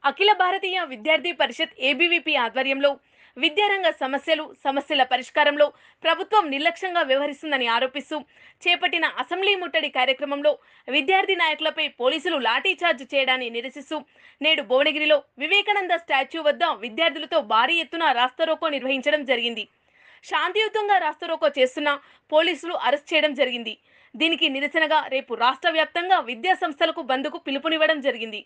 అఖిల భారతీయ విద్యార్థి పరిషత్ ఏబీవీపీ ఆధ్వర్యంలో విద్యారంగ సమస్యలు సమస్యల పరిష్కారంలో ప్రభుత్వం నిర్లక్ష్యంగా వ్యవహరిస్తుందని ఆరోపిస్తూ చేపట్టిన అసెంబ్లీ ముట్టడి కార్యక్రమంలో విద్యార్థి నాయకులపై పోలీసులు లాఠీచార్జ్ చేయడాన్ని నిరసిస్తూ నేడు భువనగిరిలో వివేకానంద స్టాచ్యూ వద్ద విద్యార్థులతో భారీ ఎత్తున రాస్తారోకో నిర్వహించడం జరిగింది శాంతియుతంగా రాస్తారోకో చేస్తున్న పోలీసులు అరెస్ట్ చేయడం జరిగింది దీనికి నిరసనగా రేపు రాష్ట్ర వ్యాప్తంగా విద్యా సంస్థలకు బంద్కు పిలుపునివ్వడం జరిగింది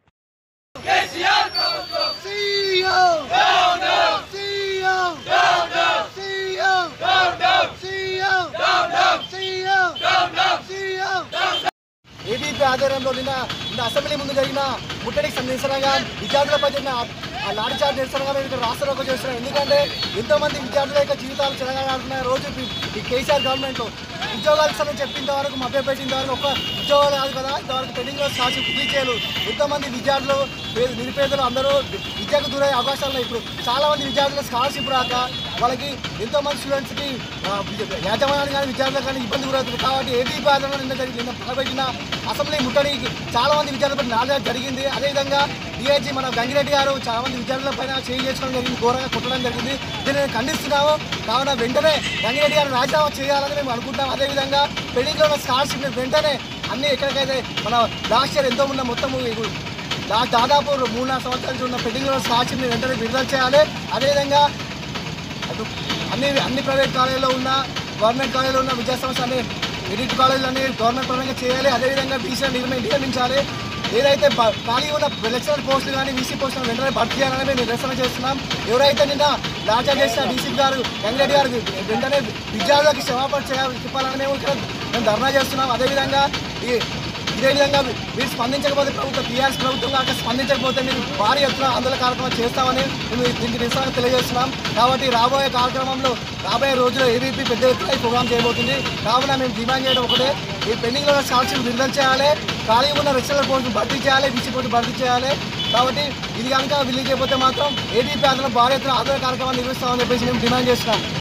CM down down CM down down CM down down CM down down CM down down CM ABP ఆధ్వర్యంలో నిన్న నిన్న అసెంబ్లీ ముందు జరిగిన ముట్టడికి నిరసనగా విద్యార్థులపై జరిగిన ఆ లాఠీ చార్జ్ నిరసనగా మేము ఇక్కడ రాష్ట్రంలో చేస్తున్నాం ఎందుకంటే ఎంతో మంది విద్యార్థుల యొక్క జీవితాలు చెలగాడుతున్నాయి రోజు ఈ- ఈ కేసీఆర్ గవర్నమెంట్ ఉద్యోగాలు ఇస్తామని చెప్పినంత వరకు మభ్యపెట్టిన వరకు ఒక్క ఉద్యోగాలు కాదు కదా ఇంతవరకు పెండింగ్ లో సాక్షి చేయలు ఎంతో మంది విద్యార్థులు పేద- నిరుపేదలు అందరూ విద్యకు దూరయ్యే అవకాశాలు ఉన్నాయి ఇప్పుడు చాలా మంది విద్యార్థులు స్కాలర్షిప్ రాక వాళ్ళకి ఎంతో మంది స్టూడెంట్స్ కి ఆ, విద్య- యాజమాన్యాన్ని కానీ విద్యార్థులకు కానీ ఇబ్బంది గురవుతుంది కాబట్టి ఏబీ ఆధ్వర్యంలో నిన్న జరిగి నిన్న పగబెట్టిన అసెంబ్లీ ముట్టడికి చాలా మంది విద్యార్థులపై నాలుగు జరిగింది అదేవిధంగా డిఐజీ మన గంగిరెడ్డి గారు చాలా మంది విద్యార్థుల పైన చేయి చేసుకోవడం జరిగింది ఘోరంగా కొట్టడం జరిగింది దీన్ని మేము ఖండిస్తున్నాము కావున వెంటనే గంగిరెడ్డి గారు రాజీనామా చేయాలని మేము అనుకుంటాం అదేవిధంగా పెళ్లిలో ఉన్న స్కాలర్షిప్ వెంటనే అన్ని ఎక్కడికైతే మన లాస్ట్ ఇయర్ ఎంతో ఉన్న మొత్తం దా- దాదాపు మూడు నాలుగు సంవత్సరాల నుంచి ఉన్న పెండింగ్లో స్కాలర్షిప్ని వెంటనే విడుదల చేయాలి అదేవిధంగా అటు అన్ని అన్ని ప్రైవేట్ కాలేజీలో ఉన్న గవర్నమెంట్ కాలేజీలో ఉన్న విద్యా సంస్థలు ఎడిట్ కాలేజీలన్నీ గవర్నమెంట్ పరంగా చేయాలి అదేవిధంగా బీసీ నిర్ణయం నియమించాలి ఏదైతే బ- ఖాళీ ఉన్న లెక్చరర్ పోస్టులు కానీ వీసీ పోస్టులు వెంటనే భర్తీ చేయాలని మేము నిరసన చేస్తున్నాం ఎవరైతే నిన్న లాచా చేసిన డీసీ గారు గంగిరెడ్డి గారు వెంటనే విద్యార్థులకు క్షమాపణ చేయాలి చెప్పాలని మేము ఇక్కడ మేము ధర్నా చేస్తున్నాం అదేవిధంగా ఈ ఇదే విధంగా మీరు స్పందించకపోతే ప్రభుత్వం టీఆర్ఎస్ ప్రభుత్వం కాక స్పందించకపోతే మీరు భారీ ఎత్తున ఆందోళన కార్యక్రమం చేస్తామని మేము దీనికి నిరసన తెలియజేస్తున్నాం కాబట్టి రాబోయే కార్యక్రమంలో రాబోయే రోజుల్లో ఏబీపీ పెద్ద ఎత్తున ఈ ప్రోగ్రామ్ చేయబోతుంది కావున మేము డిమాండ్ చేయడం ఒకటే ఈ పెండింగ్లో ఉన్న స్కాలర్షిప్ విడుదల చేయాలి ఖాళీ ఉన్న రెగ్యులర్ పోస్టులు భర్తీ చేయాలి బీసీ పోస్టు భర్తీ చేయాలి కాబట్టి ఇది కనుక విలీజ్ చేయకపోతే మాత్రం ఏబీపీ ఆందోళన భారీ ఎత్తున ఆందోళన కార్యక్రమాన్ని నిర్వహిస్తామని చెప్పేసి మేము డిమాండ్ చేస్తున్నాం